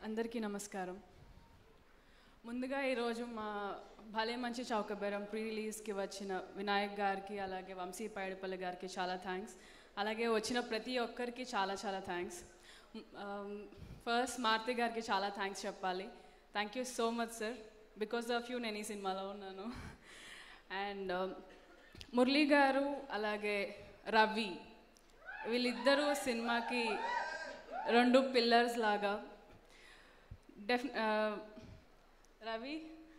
అందరికీ నమస్కారం ముందుగా ఈరోజు మా భలే మంచి చౌకబేరం ప్రీ రిలీజ్కి వచ్చిన వినాయక్ గారికి అలాగే వంశీ పైడిపల్లి గారికి చాలా థ్యాంక్స్ అలాగే వచ్చిన ప్రతి ఒక్కరికి చాలా చాలా థ్యాంక్స్ ఫస్ట్ మారుతి గారికి చాలా థ్యాంక్స్ చెప్పాలి thank you so much sir because of you నేను ఈ సినిమాలో ఉన్నాను అండ్ మురళీ గారు అలాగే రవి వీళ్ళిద్దరూ సినిమాకి రెండు పిల్లర్స్ లాగా డెఫ్ ఆ, రవి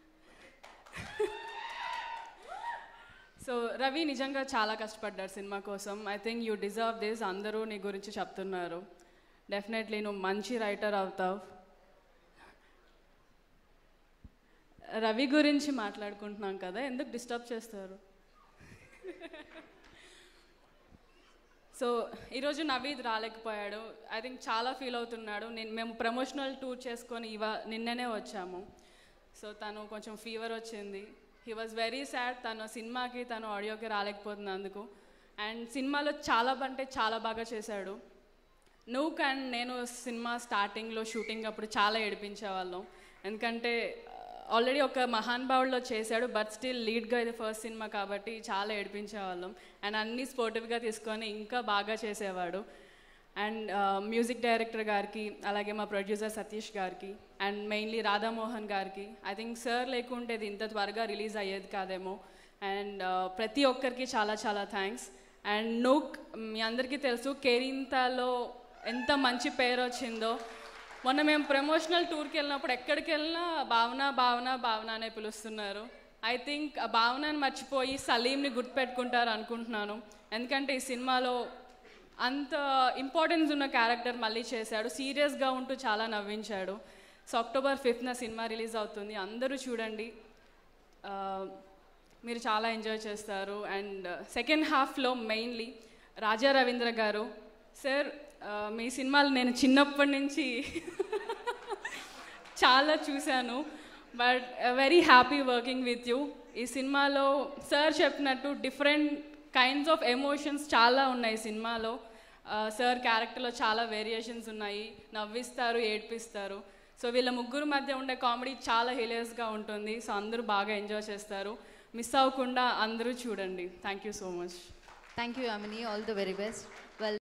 సో రవి నిజంగా చాలా కష్టపడ్డారు సినిమా కోసం I think you deserve this అందరూ నీ గురించి చెప్తున్నారు డెఫినెట్లీ నువ్వు మంచి రైటర్ అవుతావు రవి గురించి మాట్లాడుకుంటున్నాం కదా ఎందుకు డిస్టర్బ్ చేస్తారు సో ఈరోజు నవీద్ రాలేకపోయాడు ఐ థింక్ చాలా ఫీల్ అవుతున్నాడు నేను మేము ప్రమోషనల్ టూర్ చేసుకొని ఇవా నిన్ననే వచ్చాము సో తను కొంచెం ఫీవర్ వచ్చింది హీ వాజ్ వెరీ సాడ్ తను సినిమాకి తను ఆడియోకి రాలేకపోతున్నందుకు అండ్ సినిమాలో చాలా అంటే చాలా బాగా చేశాడు నువ్వు అండ్ నేను సినిమా స్టార్టింగ్లో షూటింగ్ అప్పుడు చాలా ఏడిపించేవాళ్ళం ఎందుకంటే ఆల్రెడీ ఒక మహాన్ భావుల్లో చేశాడు బట్ స్టిల్ లీడ్గా ఇది ఫస్ట్ సినిమా కాబట్టి చాలా ఏడిపించేవాళ్ళం అండ్ అన్నీ స్పోర్టివ్గా తీసుకొని ఇంకా బాగా చేసేవాడు అండ్ మ్యూజిక్ డైరెక్టర్ గారికి అలాగే మా ప్రొడ్యూసర్ సతీష్ గారికి అండ్ మెయిన్లీ రాధామోహన్ గారికి ఐ థింక్ సార్ లేకుంటే ఇది ఇంత త్వరగా రిలీజ్ అయ్యేది కాదేమో అండ్ ప్రతి ఒక్కరికి చాలా చాలా థ్యాంక్స్ అండ్ నూక్ మీ అందరికీ తెలుసు కేరింతాలో ఎంత మంచి పేరు వచ్చిందో మొన్న మేము ప్రమోషనల్ టూర్కి వెళ్ళినప్పుడు ఎక్కడికి వెళ్ళినా భావన భావన భావన అనే పిలుస్తున్నారు ఐ థింక్ ఆ భావనని మర్చిపోయి సలీంని గుర్తుపెట్టుకుంటారు అనుకుంటున్నాను ఎందుకంటే ఈ సినిమాలో అంత ఇంపార్టెన్స్ ఉన్న క్యారెక్టర్ మళ్ళీ చేశాడు సీరియస్గా ఉంటూ చాలా నవ్వించాడు సో అక్టోబర్ ఫిఫ్త్న సినిమా రిలీజ్ అవుతుంది అందరూ చూడండి ఆ, మీరు చాలా ఎంజాయ్ చేస్తారు అండ్ సెకండ్ హాఫ్లో మెయిన్లీ రాజా రవీంద్ర గారు సార్ ఆ, మీ సినిమాలు నేను చిన్నప్పటి నుంచి చాలా చూశాను but very happy working with you ఈ సినిమాలో సార్ చెప్పినట్టు డిఫరెంట్ కైండ్స్ ఆఫ్ ఎమోషన్స్ చాలా ఉన్నాయి సినిమాలో సార్ క్యారెక్టర్లో చాలా వేరియేషన్స్ ఉన్నాయి నవ్విస్తారు ఏడ్పిస్తారు సో వీళ్ళ ముగ్గురు మధ్య ఉండే కామెడీ చాలా హిలేయస్గా ఉంటుంది సో అందరూ బాగా ఎంజాయ్ చేస్తారు మిస్ అవ్వకుండా అందరూ చూడండి thank you so much Thank you, Amini. All the very best. Well,